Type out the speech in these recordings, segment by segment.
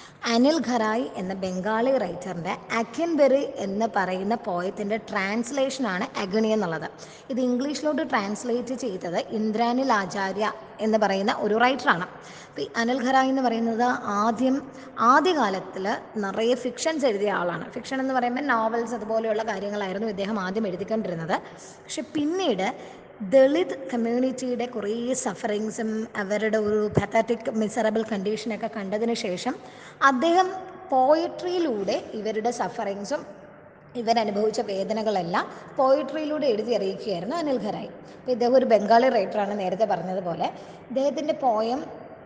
അനിൽ ഖറായി എന്ന ബംഗാളി റൈറ്ററിൻ്റെ അഖിൻബെറി എന്ന് പറയുന്ന പോയത്തിൻ്റെ ട്രാൻസ്ലേഷനാണ് അഗണി എന്നുള്ളത് ഇത് ഇംഗ്ലീഷിലോട്ട് ട്രാൻസ്ലേറ്റ് ചെയ്തത് ഇന്ദ്രാനിൽ ആചാര്യ എന്ന് പറയുന്ന ഒരു റൈറ്ററാണ് അപ്പോൾ ഈ അനിൽ ഖറായി എന്ന് പറയുന്നത് ആദ്യം ആദ്യകാലത്തിൽ നിറയെ ഫിക്ഷൻസ് എഴുതിയ ആളാണ് ഫിക്ഷൻ എന്ന് പറയുമ്പോൾ നോവൽസ് അതുപോലെയുള്ള കാര്യങ്ങളായിരുന്നു ഇദ്ദേഹം ആദ്യം എഴുതിക്കൊണ്ടിരുന്നത് പക്ഷെ പിന്നീട് ദളിത് കമ്മ്യൂണിറ്റിയുടെ കുറേ സഫറിങ്സും അവരുടെ ഒരു പത്താറ്റിക് മിസറബിൾ കണ്ടീഷനൊക്കെ കണ്ടതിന് ശേഷം അദ്ദേഹം പോയട്രിയിലൂടെ ഇവരുടെ സഫറിങ്സും ഇവരനുഭവിച്ച വേദനകളെല്ലാം പോയിട്രിയിലൂടെ എഴുതി അറിയിക്കുകയായിരുന്നു അനിൽ ഖറായി അപ്പോൾ ഇദ്ദേഹം ഒരു ബംഗാളി റൈറ്ററാണ് നേരത്തെ പറഞ്ഞതുപോലെ ഇദ്ദേഹത്തിൻ്റെ പോയം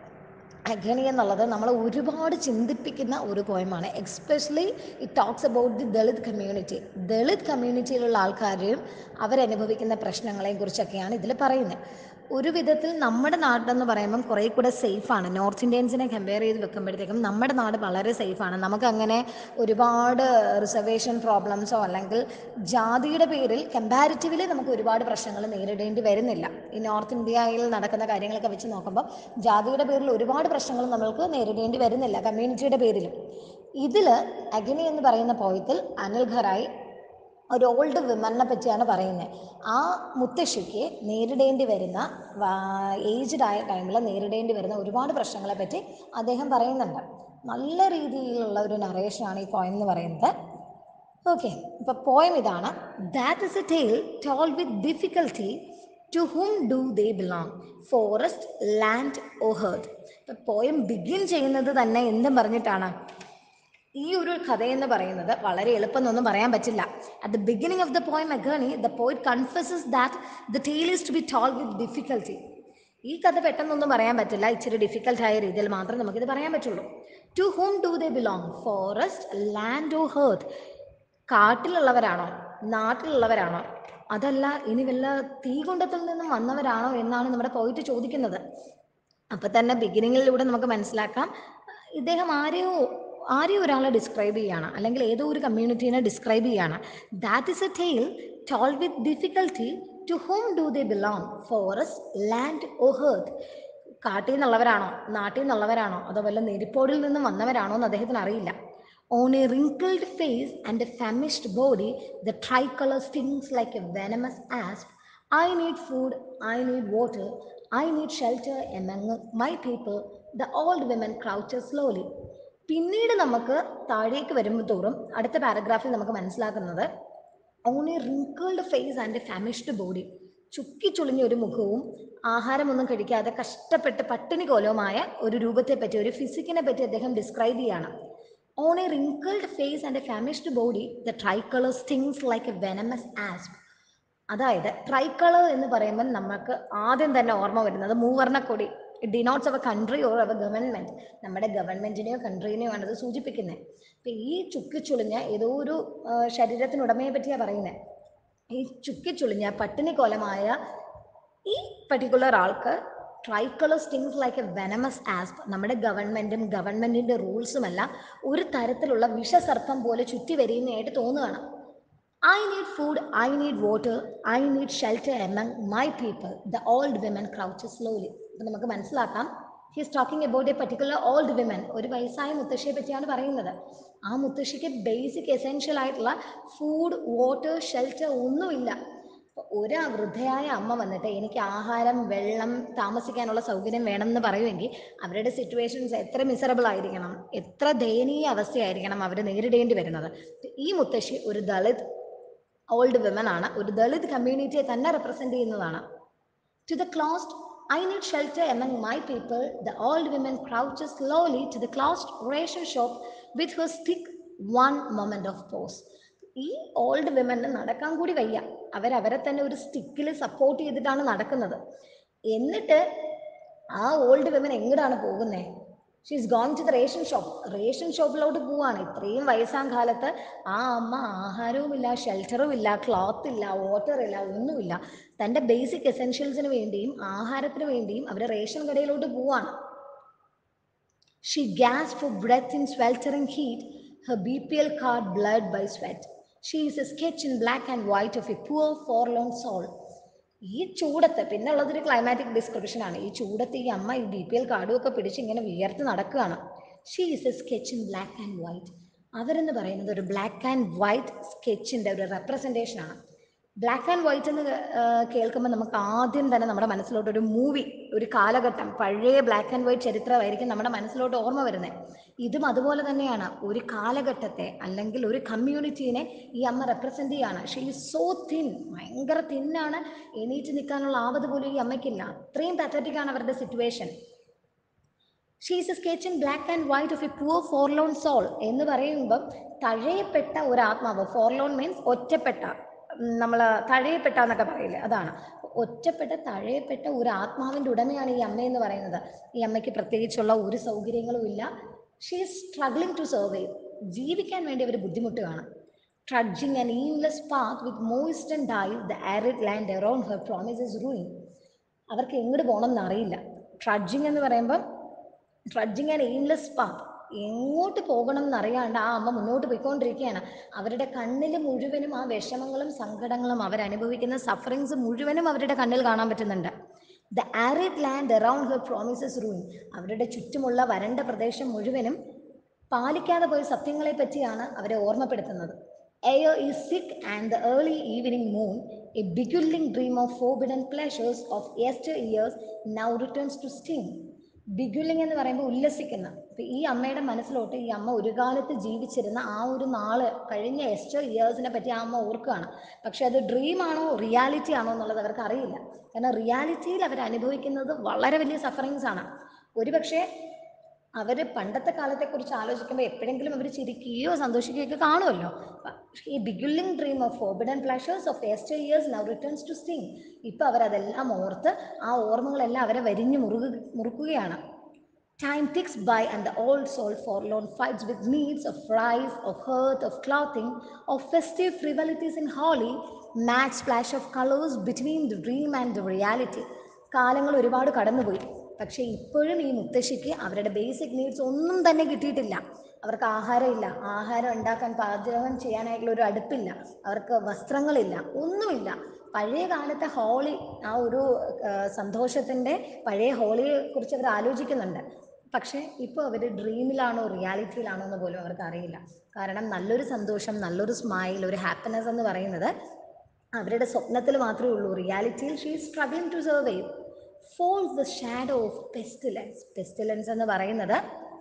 അഗ്നി എന്നുള്ളത് നമ്മളെ ഒരുപാട് ചിന്തിപ്പിക്കുന്ന ഒരു പോയമാണ് especially it talks about the Dalit community Dalit കമ്മ്യൂണിറ്റിയിലുള്ള ആൾക്കാരെയും അവരനുഭവിക്കുന്ന പ്രശ്നങ്ങളെയും കുറിച്ചൊക്കെയാണ് ഇതിൽ പറയുന്നത് ഒരു വിധത്തിൽ നമ്മുടെ നാടെന്ന് പറയുമ്പം കുറേ കൂടെ സേഫാണ് നോർത്ത് ഇന്ത്യൻസിനെ കമ്പയർ ചെയ്ത് വെക്കുമ്പോഴത്തേക്കും നമ്മുടെ നാട് വളരെ സേഫാണ് നമുക്കങ്ങനെ ഒരുപാട് റിസർവേഷൻ പ്രോബ്ലംസോ അല്ലെങ്കിൽ ജാതിയുടെ പേരിൽ കമ്പാരിറ്റീവ്ലി നമുക്ക് ഒരുപാട് പ്രശ്നങ്ങൾ നേരിടേണ്ടി വരുന്നില്ല ഈ നോർത്ത് ഇന്ത്യയിൽ നടക്കുന്ന കാര്യങ്ങളൊക്കെ വെച്ച് നോക്കുമ്പോൾ ജാതിയുടെ പേരിൽ ഒരുപാട് പ്രശ്നങ്ങൾ നമ്മൾക്ക് നേരിടേണ്ടി വരുന്നില്ല കമ്മ്യൂണിറ്റിയുടെ പേരിലും ഇതിൽ അഗ്നി എന്ന് പറയുന്ന പോയത്തിൽ അനിൽ ഖറായി ഒരു ഓൾഡ് വിമനെ പറ്റിയാണ് പറയുന്നത് ആ മുത്തശ്ശിക്ക് നേരിടേണ്ടി വരുന്ന ഏജ്ഡ് ആയ ടൈമിൽ നേരിടേണ്ടി വരുന്ന ഒരുപാട് പ്രശ്നങ്ങളെ പറ്റി അദ്ദേഹം പറയുന്നുണ്ട് നല്ല രീതിയിലുള്ള ഒരു നറേഷനാണ് ഈ പോയം എന്ന് പറയുന്നത് ഓക്കെ ഇപ്പോൾ പോയം ഇതാണ് that is a tale told with difficulty to whom do they belong forest land or hearth ഇപ്പോൾ പോയം ബിഗിൻ ചെയ്യുന്നത് തന്നെ എന്തും പറഞ്ഞിട്ടാണ് ഈ ഒരു കഥയെന്ന് പറയുന്നത് വളരെ എളുപ്പമെന്നൊന്നും പറയാൻ പറ്റില്ല at the beginning of the poem agony the poet confesses that the tale is to be told with difficulty ഈ കഥ പെട്ടെന്നൊന്നും പറയാൻ പറ്റില്ല ഇച്ചിരി ഡിഫിക്കൽട്ടായ രീതിയിൽ മാത്രമേ നമുക്കിത് പറയാൻ പറ്റുള്ളൂ to whom do they belong forest land or hearth കാട്ടിലുള്ളവരാണോ നാട്ടിലുള്ളവരാണോ അതല്ല ഇനി വല്ല തീകുണ്ടത്തിൽ നിന്നും വന്നവരാണോ എന്നാണ് നമ്മുടെ പോയിട്ട് ചോദിക്കുന്നത് അപ്പം തന്നെ ബിഗിനിങ്ങിലൂടെ നമുക്ക് മനസ്സിലാക്കാം ഇദ്ദേഹം ആരെയോ ആരെയോ ഒരാളെ ഡിസ്ക്രൈബ് ചെയ്യാണ് അല്ലെങ്കിൽ ഏതോ ഒരു കമ്മ്യൂണിറ്റീനെ ഡിസ്ക്രൈബ് ചെയ്യാണ് that is a tale told with difficulty to whom do they belong forest land or hearth കാട്ടിൽ നിന്നുള്ളവരാണോ നാട്ടിൽ നിന്നുള്ളവരാണോ അതോ വല്ല നെരിപ്പോടിൽ നിന്നും വന്നവരാണോ എന്ന് അദ്ദേഹത്തിന് അറിയില്ല on a wrinkled face and a famished body, the tricolor stings like a venomous asp. I need food, I need water, I need shelter among my people. The old women crouches slowly. പിന്നീട് നമുക്ക് താഴേക്ക് വരുമ്പോൾ തോറും അടുത്ത പാരഗ്രാഫിൽ നമുക്ക് മനസ്സിലാക്കുന്നത് on a wrinkled face and a famished body ചുക്കിച്ചുളിഞ്ഞ ഒരു മുഖവും ആഹാരമൊന്നും കഴിക്കാതെ കഷ്ടപ്പെട്ട് പട്ടിണി കോലവുമായ ഒരു രൂപത്തെ പറ്റി ഒരു ഫിസിക്കിനെ പറ്റി അദ്ദേഹം ഡിസ്ക്രൈബ് ചെയ്യാണ് on a wrinkled face and a famished body the tricolour stings like a venomous asp അതായത് ട്രൈക്കളർ എന്ന് പറയുമ്പോൾ നമുക്ക് ആദ്യം തന്നെ ഓർമ്മ വരുന്നത് മൂവർണ്ണക്കൊടി it denotes our country or our government നമ്മുടെ ഗവൺമെൻറ്റിനെയോ കൺട്രീനെയോ ആണ് അത് സൂചിപ്പിക്കുന്നത് അപ്പം ഈ ചുക്കിച്ചുളിഞ്ഞ ഏതോ ഒരു ആ, ശരീരത്തിനുടമയെ പറ്റിയാണ് പറയുന്നത് ഈ ചുക്കിച്ചുളിഞ്ഞ പട്ടിണി കോലമായ ഈ പർട്ടിക്കുലർ ആൾക്ക് tricolour stings like a venomous asp നമ്മുടെ ഗവൺമെൻറ്റും ഗവൺമെൻറ്റിൻ്റെ റൂൾസുമെല്ലാം ഒരു തരത്തിലുള്ള വിഷസർപ്പം പോലെ ചുറ്റി വരികയായിട്ട് തോന്നുകയാണ് I need food, I need water, I need shelter among my people. The old women crouches slowly. അപ്പം നമുക്ക് മനസ്സിലാക്കാം his talking about a particular old women ഒരു വയസ്സായ മുത്തശ്ശിയെ പറ്റിയാണ് പറയുന്നത് ആ മുത്തശ്ശിക്ക് ബേസിക് എസെൻഷ്യൽ ആയിട്ടുള്ള ഫുഡ് വാട്ടർ ഷെൽട്ടർ ഒന്നുമില്ല അപ്പൊ ഒരു വൃദ്ധയായ അമ്മ വന്നിട്ട് എനിക്ക് ആഹാരം വെള്ളം താമസിക്കാനുള്ള സൗകര്യം വേണമെന്ന് പറയുമെങ്കിൽ അവരുടെ സിറ്റുവേഷൻസ് എത്ര മിസറബിൾ ആയിരിക്കണം എത്ര ദയനീയ അവസ്ഥയായിരിക്കണം അവർ നേരിടേണ്ടി വരുന്നത് ഈ മുത്തശ്ശി ഒരു ദളിത് ഓൾഡ് വിമൻ ആണ് ഒരു ദളിത് കമ്മ്യൂണിറ്റിയെ തന്നെ റെപ്രസെന്റ് ചെയ്യുന്നതാണ് to the closed I need shelter among my people the old women crouches slowly to the closed ration shop with her stick one moment of pause ഈ ഓൾഡ് വിമന് നടക്കാൻ കൂടി വയ്യ അവരവരെ തന്നെ ഒരു സ്റ്റിക്കിൽ സപ്പോർട്ട് ചെയ്തിട്ടാണ് നടക്കുന്നത് എന്നിട്ട് ആ ഓൾഡ് വിമൻ എങ്ങോട്ടാണ് പോകുന്നത് she's gone to the ration shop ration ഷോപ്പിലോട്ട് പോവാണ് ഇത്രയും വയസ്സാം കാലത്ത് ആ അമ്മ ആഹാരവുമില്ല ഷെൽട്ടറും ഇല്ല ക്ലോത്ത് ഇല്ല വാട്ടർ ഇല്ല ഒന്നുമില്ല തൻ്റെ ബേസിക് എസെൻഷ്യൽസിന് വേണ്ടിയും ആഹാരത്തിന് വേണ്ടിയും അവർ റേഷൻ കടയിലോട്ട് പോവാണ് she gasps for breath in sweltering heat, her BPL card blurred by sweat. She is a sketch in black and white of a poor forlorn soul. ഈ ചൂടത്ത് പിന്നെ ഉള്ളതൊരു ക്ലൈമാറ്റിക് ഡിസ്ക്രിപ്ഷൻ ആണ് ഈ ചൂടത്ത് ഈ അമ്മ ഈ ബി പി എൽ കാർഡും ഒക്കെ പിടിച്ച് ഇങ്ങനെ വിയർത്ത് നടക്കുകയാണ് she is a sketch in black and white അവരെന്ന് പറയുന്നത് ഒരു ബ്ലാക്ക് ആൻഡ് വൈറ്റ് സ്കെച്ചിൻ്റെ ഒരു റെപ്രസെൻറ്റേഷനാണ് ബ്ലാക്ക് ആൻഡ് വൈറ്റ് എന്ന് കേൾക്കുമ്പോൾ നമുക്ക് ആദ്യം തന്നെ നമ്മുടെ മനസ്സിലോട്ട് ഒരു മൂവി ഒരു കാലഘട്ടം പഴയ ബ്ലാക്ക് ആൻഡ് വൈറ്റ് ചരിത്രമായിരിക്കും നമ്മുടെ മനസ്സിലോട്ട് ഓർമ്മ വരുന്നത് ഇതും അതുപോലെ തന്നെയാണ് ഒരു കാലഘട്ടത്തെ അല്ലെങ്കിൽ ഒരു കമ്മ്യൂണിറ്റീനെ ഈ അമ്മ റെപ്രസെൻ്റ് ചെയ്യാണ് ഷീ ഈസ് സോ തിൻ ഭയങ്കര തിന്നാണ് എണീറ്റ് നിൽക്കാനുള്ള ആവത് പോലും ഈ അമ്മയ്ക്കില്ല അത്രയും pathetic ആണ് അവരുടെ situation she's a sketch in black and white of a poor forlorn soul എന്ന് പറയുമ്പം തഴയപ്പെട്ട ഒരു ആത്മാവ് ഫോർലോൺ മീൻസ് ഒറ്റപ്പെട്ട നമ്മൾ തഴയപ്പെട്ട എന്നൊക്കെ പറയില്ലേ അതാണ് ഒറ്റപ്പെട്ട തഴയപ്പെട്ട ഒരു ആത്മാവിൻ്റെ ഉടമയാണ് ഈ അമ്മയെന്ന് പറയുന്നത് ഈ അമ്മയ്ക്ക് പ്രത്യേകിച്ചുള്ള ഒരു സൗകര്യങ്ങളും ഇല്ല she is struggling to survive ജീവിക്കാൻ വേണ്ടി അവർ ബുദ്ധിമുട്ടുകയാണ് trudging an aimless path with moist and dye the arid land around her promises ruin അവർക്ക് എങ്ങോട്ട് പോകണം എന്നറിയില്ല ട്രഡ്ജിങ് എന്ന് പറയുമ്പം ട്രഡ്ജിങ് ആൻഡ് എയിംലെസ് പാത്ത് എങ്ങോട്ട് പോകണം എന്നറിയാണ്ട് ആ അമ്മ മുന്നോട്ട് പോയിക്കൊണ്ടിരിക്കുകയാണ് അവരുടെ കണ്ണിൽ മുഴുവനും ആ വിഷമങ്ങളും സങ്കടങ്ങളും അവരനുഭവിക്കുന്ന സഫറിങ്സ് മുഴുവനും അവരുടെ കണ്ണിൽ കാണാൻ പറ്റുന്നുണ്ട് the arid land around her promises ruin അവരുടെ ചുറ്റുമുള്ള വരണ്ട പ്രദേശം മുഴുവനും പാലിക്കാതെ പോയ സത്യങ്ങളെ പറ്റിയാണ് അവരെ ഓർമ്മപ്പെടുത്തുന്നത് air is sick and the early evening moon a beguiling dream of forbidden pleasures of yesteryears now returns to sting beguiling എന്ന് പറയുമ്പോൾ ഉല്ലസിക്കുന്ന ഇപ്പം ഈ അമ്മയുടെ മനസ്സിലോട്ട് ഈ അമ്മ ഒരു കാലത്ത് ജീവിച്ചിരുന്ന ആ ഒരു നാള് കഴിഞ്ഞ എസ്റ്റർ ഇയേഴ്സിനെ പറ്റി ആ അമ്മ ഓർക്കുകയാണ് പക്ഷെ അത് ഡ്രീം ആണോ റിയാലിറ്റി ആണോ എന്നുള്ളത് അവർക്ക് അറിയില്ല കാരണം റിയാലിറ്റിയിൽ അവർ അനുഭവിക്കുന്നത് വളരെ വലിയ സഫറിങ്സ് ആണ് ഒരുപക്ഷെ അവർ പണ്ടത്തെ കാലത്തെക്കുറിച്ച് ആലോചിക്കുമ്പോൾ എപ്പോഴെങ്കിലും അവർ ചിരിക്കുകയോ സന്തോഷിക്കുകയോ ഒക്കെ കാണുമല്ലോ ഈ beguiling dream of forbidden pleasures of yesteryears now returns to sting ഇപ്പം അവരതെല്ലാം ഓർത്ത് ആ ഓർമ്മകളെല്ലാം അവരെ വരിഞ്ഞു മുറുകു മുറുക്കുകയാണ് Time ticks by and the old soul forlorn fights with needs of rice, of hearth, of clothing, of festive frivolities in holly, mad splash of colors between the dream and the reality. കാലങ്ങൾ ഒരുപാട് കടന്നുപോയി പക്ഷേ ഇപ്പോഴും ഈ മുത്തശ്ശിക്ക് അവരുടെ basic needs ഒന്നും തന്നെ കിട്ടിയിട്ടില്ല അവർക്ക് ആഹാരമില്ല ആഹാരം ഉണ്ടാക്കാൻ പാചകം ചെയ്യാനായിട്ടുള്ള ഒരു അടുപ്പില്ല അവർക്ക് വസ്ത്രങ്ങളില്ല ഒന്നുമില്ല പഴയ കാലത്തെ ഹോളി ആ ഒരു സന്തോഷത്തിൻ്റെ പഴയ ഹോളിയെ കുറിച്ച് അവർ ആലോചിക്കുന്നുണ്ട് പക്ഷേ ഇപ്പോൾ അവർ ഡ്രീമിലാണോ റിയാലിറ്റിയിലാണോ എന്ന് പോലും അവർക്ക് അറിയില്ല കാരണം നല്ലൊരു സന്തോഷം നല്ലൊരു സ്മൈൽ ഒരു ഹാപ്പിനെസ് എന്ന് പറയുന്നത് അവരുടെ സ്വപ്നത്തിൽ മാത്രമേ ഉള്ളൂ റിയാലിറ്റിയിൽ she struggling to survive falls the shadow of pestilence pestilence എന്ന് പറയുന്നത്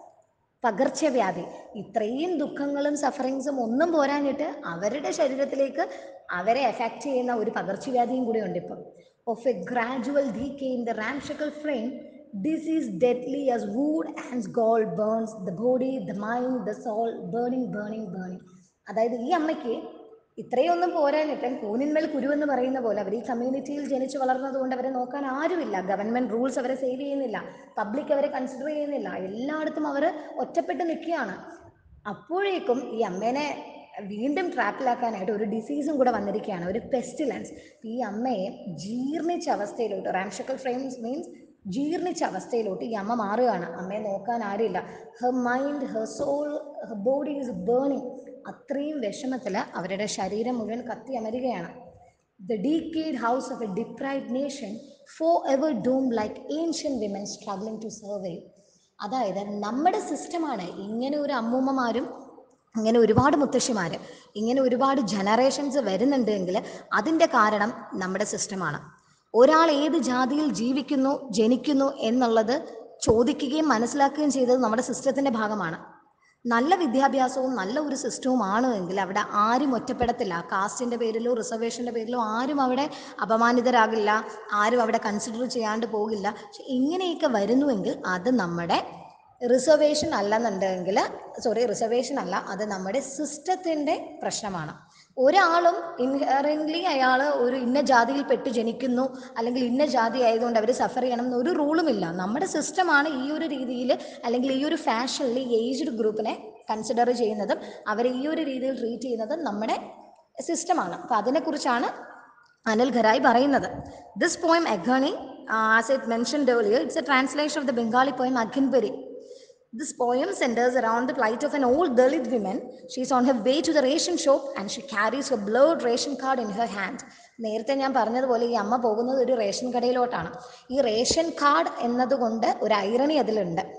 പകർച്ചവ്യാധി ഇത്രയും ദുഃഖങ്ങളും സഫറിങ്സും ഒന്നും പോരാഞ്ഞിട്ട് അവരുടെ ശരീരത്തിലേക്ക് അവരെ എഫക്റ്റ് ചെയ്യുന്ന ഒരു പകർച്ചവ്യാധിയും കൂടി ഉണ്ട് ഇപ്പം of a gradual decay in the ramshackle frame disease deadly as wood and gold burns the body the mind the soul burning burning burning അതായത് ഈ അമ്മയ്ക്ക് ഇത്രയൊന്നും പോരാഞ്ഞിട്ടും കൂനിന്മേൽ കുരുവെന്ന് പറയുന്ന പോലെ അവർ ഈ കമ്മ്യൂണിറ്റിയിൽ ജനിച്ചു വളർന്നതുകൊണ്ട് അവരെ നോക്കാൻ ആരുമില്ല ഗവൺമെന്റ് റൂൾസ് അവരെ സേവ് ചെയ്യുന്നില്ല പബ്ലിക് അവരെ കൺസിഡർ ചെയ്യുന്നില്ല എല്ലായിടത്തും അവർ ഒറ്റപ്പെട്ട് നിൽക്കുകയാണ് അപ്പോഴേക്കും ഈ അമ്മേനെ വീണ്ടും ട്രാപ്പിലാക്കാനായിട്ട് ഒരു ഡിസീസും കൂടെ വന്നിരിക്കുകയാണ് ഒരു പെസ്റ്റിലൻസ് ഈ അമ്മയെ ജീർണിച്ച അവസ്ഥയിലോട്ട് റാംഷക്കൽ ഫ്രെയിംസ് മീൻസ് ജീർണിച്ച അവസ്ഥയിലോട്ട് ഈ അമ്മ മാറുകയാണ് അമ്മയെ നോക്കാൻ ആരുമില്ല her mind her soul her body is burning അത്രയും വിഷമത്തിൽ അവരുടെ ശരീരം മുഴുവൻ കത്തി അമരുകയാണ് the decade house of a deprived nation forever doom like ancient women struggling to survive അതായത് നമ്മുടെ സിസ്റ്റമാണ് ഇങ്ങനെ ഒരു അമ്മൂമ്മമാരും ഇങ്ങനെ ഒരുപാട് മുത്തശ്ശിമാർ ഇങ്ങനെ ഒരുപാട് ജനറേഷൻസ് വരുന്നുണ്ടെങ്കിൽ അതിൻ്റെ കാരണം നമ്മുടെ സിസ്റ്റമാണ് ഒരാൾ ഏത് ജാതിയിൽ ജീവിക്കുന്നു ജനിക്കുന്നു എന്നുള്ളത് ചോദിക്കുകയും മനസ്സിലാക്കുകയും ചെയ്തത് നമ്മുടെ സിസ്റ്റത്തിൻ്റെ ഭാഗമാണ് നല്ല വിദ്യാഭ്യാസവും നല്ല ഒരു സിസ്റ്റവും ആണ് എങ്കിൽ അവിടെ ആരും ഒറ്റപ്പെടത്തില്ല കാസ്റ്റിൻ്റെ പേരിലോ റിസർവേഷൻ്റെ പേരിലോ ആരും അവിടെ അപമാനിതരാകില്ല ആരും അവിടെ കൺസിഡർ ചെയ്യാണ്ട് പോകില്ല പക്ഷെ ഇങ്ങനെയൊക്കെ വരുന്നുവെങ്കിൽ അത് നമ്മുടെ റിസർവേഷൻ അല്ലെന്നുണ്ടെങ്കിൽ സോറി റിസർവേഷൻ അല്ല അത് നമ്മുടെ സിസ്റ്റത്തിൻ്റെ പ്രശ്നമാണ് ഒരാളും ഇൻഹറൻ്റ്ലി അയാൾ ഒരു ഇന്ന ജാതിയിൽ പെട്ട് ജനിക്കുന്നു അല്ലെങ്കിൽ ഇന്ന ജാതി ആയതുകൊണ്ട് അവർ സഫർ ചെയ്യണം എന്നൊരു റൂളുമില്ല നമ്മുടെ സിസ്റ്റമാണ് ഈ ഒരു രീതിയിൽ അല്ലെങ്കിൽ ഈ ഒരു ഫാഷനിൽ ഏജ്ഡ് ഗ്രൂപ്പിനെ കൺസിഡർ ചെയ്യുന്നതും അവരെ ഈ ഒരു രീതിയിൽ ട്രീറ്റ് ചെയ്യുന്നതും നമ്മുടെ സിസ്റ്റമാണ് അപ്പോൾ അതിനെക്കുറിച്ചാണ് അനിൽ ഖരായി പറയുന്നത് this poem agony as it mentioned earlier it's a translation of the Bengali poem അഖിൻപരി This poem centers around the plight of an old Dalit woman. She is on her way to the ration shop and she carries her blurred ration card in her hand. നേരത്തെ ഞാൻ പറഞ്ഞതുപോലെ ഈ അമ്മ പോകുന്നത് ഒരു ration കടയിലോട്ടാണ് ഈ ration card എന്നതുകൊണ്ട് ഒരു ഐറണി അതിലുണ്ട്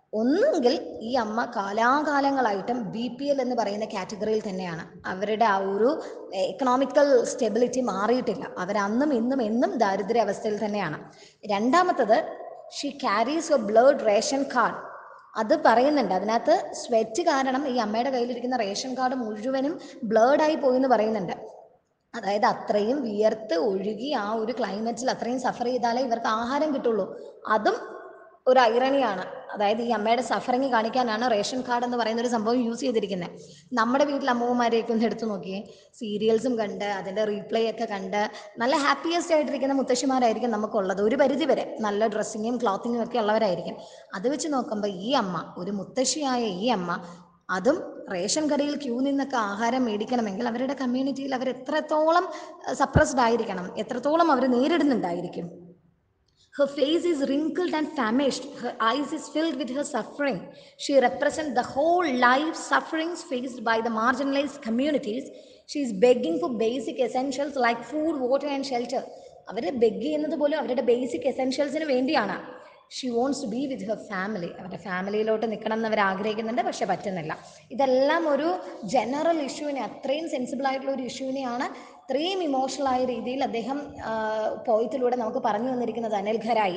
ഒന്നുകിൽ ഈ അമ്മ കാലാകാലങ്ങളായിട്ടും ബി പി എൽ എന്ന് പറയുന്ന കാറ്റഗറിയിൽ തന്നെയാണ് അവരുടെ ആ ഒരു എക്കണോമിക്കൽ സ്റ്റെബിലിറ്റി മാറിയിട്ടില്ല അവരന്നും ഇന്നും എന്നും ദാരിദ്ര്യ അവസ്ഥയിൽ തന്നെയാണ് രണ്ടാമത്തത് she carries a blood ration card അത് പറയുന്നുണ്ട് അതിനകത്ത് സ്വെറ്റ് കാരണം ഈ അമ്മയുടെ കയ്യിലിരിക്കുന്ന റേഷൻ കാർഡ് മുഴുവനും ബ്ലേഡായി പോയി എന്ന് പറയുന്നുണ്ട് അതായത് അത്രയും വിയർത്ത് ഒഴുകി ആ ഒരു ക്ലൈമറ്റിൽ അത്രയും സഫർ ചെയ്താലേ ഇവർക്ക് ആഹാരം കിട്ടുള്ളൂ അതും ഒരു ഐറണിയാണ് അതായത് ഈ അമ്മയുടെ സഫറിങ് കാണിക്കാനാണ് റേഷൻ കാർഡ് എന്ന് പറയുന്ന ഒരു സംഭവം യൂസ് ചെയ്തിരിക്കുന്നത് നമ്മുടെ വീട്ടിൽ അമ്മൂമ്മമാരെയൊക്കെ ഒന്ന് എടുത്തു നോക്കിയേ സീരിയൽസും കണ്ട് അതിൻ്റെ റീപ്ലേ ഒക്കെ കണ്ട് നല്ല ഹാപ്പിയസ്റ്റ് ആയിട്ടിരിക്കുന്ന മുത്തശ്ശിമാരായിരിക്കും നമുക്കുള്ളത് ഒരു പരിധി വരെ നല്ല ഡ്രസ്സിങ്ങും ക്ലോത്തിങ്ങും ഒക്കെ ഉള്ളവരായിരിക്കും അത് വെച്ച് നോക്കുമ്പോൾ ഈ അമ്മ ഒരു മുത്തശ്ശിയായ ഈ അമ്മ അതും റേഷൻ കടയിൽ ക്യൂ നിന്നൊക്കെ ആഹാരം മേടിക്കണമെങ്കിൽ അവരുടെ കമ്മ്യൂണിറ്റിയിൽ അവർ എത്രത്തോളം സപ്രസ്ഡ് ആയിരിക്കണം എത്രത്തോളം അവർ നേരിടുന്നുണ്ടായിരിക്കും Her face is wrinkled and famished. Her eyes is filled with her suffering. She represents the whole life sufferings faced by the marginalized communities. She is begging for basic essentials like food, water and shelter. അവർ beg ചെയ്യുന്നത് പോലും അവരുടെ basic എസെൻഷ്യൽസിന് വേണ്ടിയാണ് she wants to be with her family അവരുടെ ഫാമിലിയിലോട്ട് നിൽക്കണം എന്ന് അവർ ആഗ്രഹിക്കുന്നുണ്ട് പക്ഷെ പറ്റുന്നില്ല ഇതെല്ലാം ഒരു ജനറൽ ഇഷ്യൂവിനെ അത്രയും സെൻസിബിൾ ആയിട്ടുള്ള ഒരു ഇഷ്യൂവിനെയാണ് ഇത്രയും ഇമോഷണൽ ആയ രീതിയിൽ അദ്ദേഹം പോയത്തിലൂടെ നമുക്ക് പറഞ്ഞു തന്നിരിക്കുന്നത് അനിൽ ഖരായി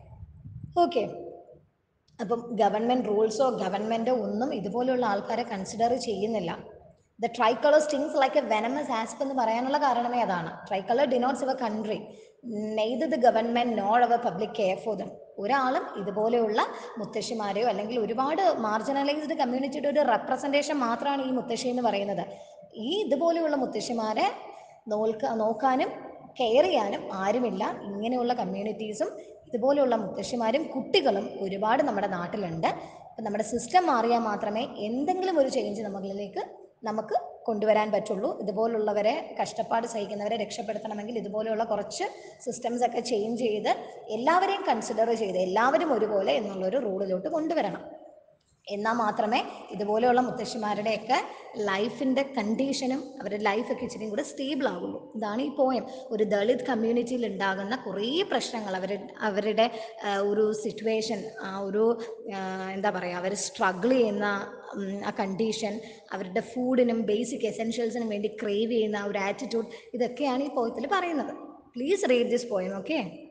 ഓക്കെ അപ്പം ഗവൺമെൻറ് റൂൾസോ ഗവൺമെൻറ്റോ ഒന്നും ഇതുപോലെയുള്ള ആൾക്കാരെ കൺസിഡർ ചെയ്യുന്നില്ല the tricolour stings like a venomous asp എന്ന് പറയാനുള്ള കാരണമേ അതാണ് tricolour denotes our country neither the government not our public care for them ഒരാളും ഇതുപോലെയുള്ള മുത്തശ്ശിമാരെയോ അല്ലെങ്കിൽ ഒരുപാട് മാർജിനലൈസ്ഡ് കമ്മ്യൂണിറ്റിയുടെ ഒരു റെപ്രസെൻറ്റേഷൻ മാത്രമാണ് ഈ മുത്തശ്ശി എന്ന് പറയുന്നത് ഈ ഇതുപോലെയുള്ള മുത്തശ്ശിമാരെ നോൽക്ക നോക്കാനും കെയർ ചെയ്യാനും ആരുമില്ല ഇങ്ങനെയുള്ള കമ്മ്യൂണിറ്റീസും ഇതുപോലെയുള്ള മുത്തശ്ശിമാരും കുട്ടികളും ഒരുപാട് നമ്മുടെ നാട്ടിലുണ്ട് അപ്പം നമ്മുടെ സിസ്റ്റം മാറിയാൽ മാത്രമേ എന്തെങ്കിലും ഒരു ചേഞ്ച് നമ്മളിലേക്ക് നമുക്ക് കൊണ്ടുവരാൻ പറ്റുള്ളൂ ഇതുപോലുള്ളവരെ കഷ്ടപ്പാട് സഹിക്കുന്നവരെ രക്ഷപ്പെടുത്തണമെങ്കിൽ ഇതുപോലെയുള്ള കുറച്ച് സിസ്റ്റംസ് ഒക്കെ ചേഞ്ച് ചെയ്ത് എല്ലാവരെയും കൺസിഡർ ചെയ്ത് എല്ലാവരും ഒരുപോലെ എന്നുള്ളൊരു റൂളിലോട്ട് കൊണ്ടുവരണം എന്നാൽ മാത്രമേ ഇതുപോലെയുള്ള മുത്തശ്ശിമാരുടെയൊക്കെ ലൈഫിൻ്റെ കണ്ടീഷനും അവരുടെ ലൈഫൊക്കെ ഇച്ചിരി കൂടെ സ്റ്റേബിൾ ആകുള്ളൂ ഇതാണ് ഈ പോയം ഒരു ദളിത് കമ്മ്യൂണിറ്റിയിൽ ഉണ്ടാകുന്ന കുറേ പ്രശ്നങ്ങൾ അവർ അവരുടെ ആ, ഒരു സിറ്റുവേഷൻ ആ ഒരു ആ, എന്താ പറയുക അവർ സ്ട്രഗിൾ ചെയ്യുന്ന ഉം, ആ കണ്ടീഷൻ അവരുടെ ഫുഡിനും ബേസിക് എസെൻഷ്യൽസിനും വേണ്ടി ക്രേവ് ചെയ്യുന്ന ആ ഒരു ആറ്റിറ്റ്യൂഡ് ഇതൊക്കെയാണ് ഈ പോയത്തിൽ പറയുന്നത് please read this poem okay